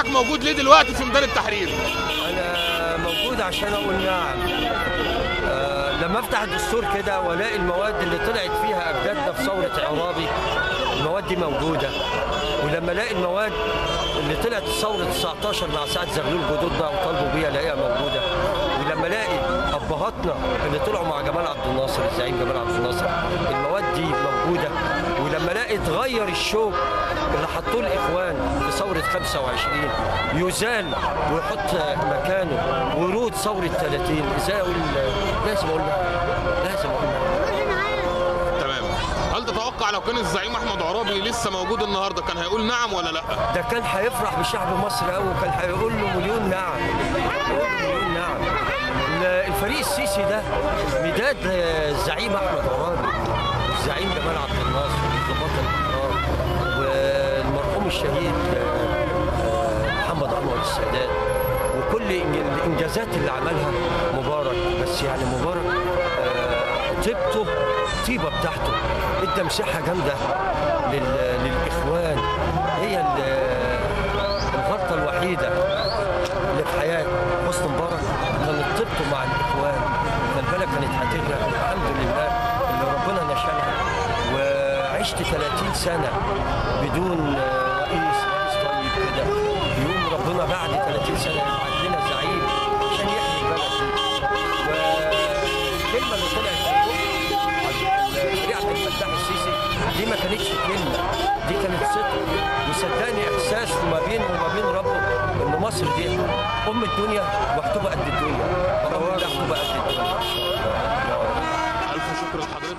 موجود ليه دلوقتي في ميدان التحرير انا موجود عشان اقول نعم آه لما افتح الدستور كده والاقي المواد اللي طلعت فيها اجدادنا في ثوره عرابي المواد دي موجوده ولما الاقي المواد اللي طلعت في ثوره 19 مع سعد زغلول جدودنا وطالبوا بيها الاقيها موجوده ولما الاقي ابهاتنا اللي طلعوا مع جمال عبد الناصر الزعيم جمال عبد الناصر المواد دي موجوده ولما الاقي اتغير الشوك اللي حطوه الاخوان في ثوره 25 يزال ويحط مكانه ورود ثوره 30 ازاي اقول لازم اقول لا. لازم اقول لا. تمام هل تتوقع لو كان الزعيم احمد عرابي لسه موجود النهارده كان هيقول نعم ولا لا ده كان هيفرح بشعب مصر قوي وكان هيقول له مليون نعم هيقول له مليون نعم ال- الفريق السيسي ده مداد الزعيم احمد عرابي الزعيم جمال عبد الناصر ضباط الاحرار والمرحوم الشهيد آه، محمد انور السادات وكل إنج- الانجازات اللي عملها مبارك بس يعني مبارك آه، طيبته طيبه بتاعته ادى مساحه جامده لل- للاخوان هي ال- الغلطه الوحيده اللي في حياه حسني مبارك كانت طيبته مع الاخوان فالبلد كانت هتغرق الحمد لله اللي ربنا نشلها وعشت 30 سنه بدون آه، رئيس رئيس طيب كده يوم ربنا بعد 30 سنه يبعت لنا زعيم عشان يحمي البلد دي والكلمه اللي طلعت في بق الفريق عبد الفتاح السيسي دي ما كانتش كلمه دي كانت صدق وصدقني احساس ما بينه وما بين ربه ان مصر دي ام الدنيا وهتبقى قد الدنيا بأمر الله هتبقى قد الدنيا الف شكر لحضرتك